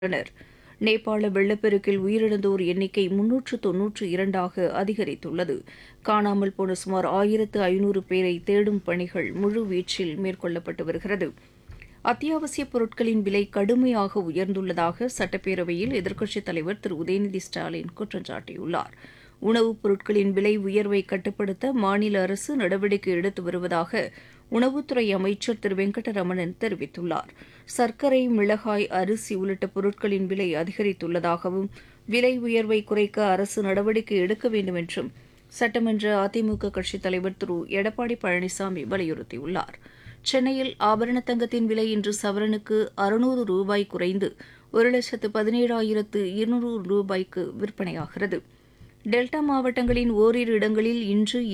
உள்ளனர் நேபாள வெள்ளப்பெருக்கில் உயிரிழந்தோர் எண்ணிக்கை முன்னூற்று தொன்னூற்று இரண்டாக அதிகரித்துள்ளது காணாமல் போன சுமார் ஆயிரத்து ஐநூறு பேரை தேடும் பணிகள் முழுவீச்சில் மேற்கொள்ளப்பட்டு வருகிறது அத்தியாவசியப் பொருட்களின் விலை கடுமையாக உயர்ந்துள்ளதாக சட்டப்பேரவையில் எதிர்க்கட்சித் தலைவர் திரு உதயநிதி ஸ்டாலின் குற்றம் சாட்டியுள்ளார் உணவுப் பொருட்களின் விலை உயர்வை கட்டுப்படுத்த மாநில அரசு நடவடிக்கை எடுத்து வருவதாக உணவுத்துறை அமைச்சர் திரு வெங்கடரமணன் தெரிவித்துள்ளார் சர்க்கரை மிளகாய் அரிசி உள்ளிட்ட பொருட்களின் விலை அதிகரித்துள்ளதாகவும் விலை உயர்வை குறைக்க அரசு நடவடிக்கை எடுக்க வேண்டும் என்றும் சட்டமன்ற அதிமுக கட்சித் தலைவர் திரு எடப்பாடி பழனிசாமி வலியுறுத்தியுள்ளார் சென்னையில் ஆபரண தங்கத்தின் விலை இன்று சவரனுக்கு அறுநூறு ரூபாய் குறைந்து ஒரு லட்சத்து பதினேழாயிரத்து இருநூறு ரூபாய்க்கு விற்பனையாகிறது டெல்டா மாவட்டங்களின் ஓரிரு இடங்களில் இன்று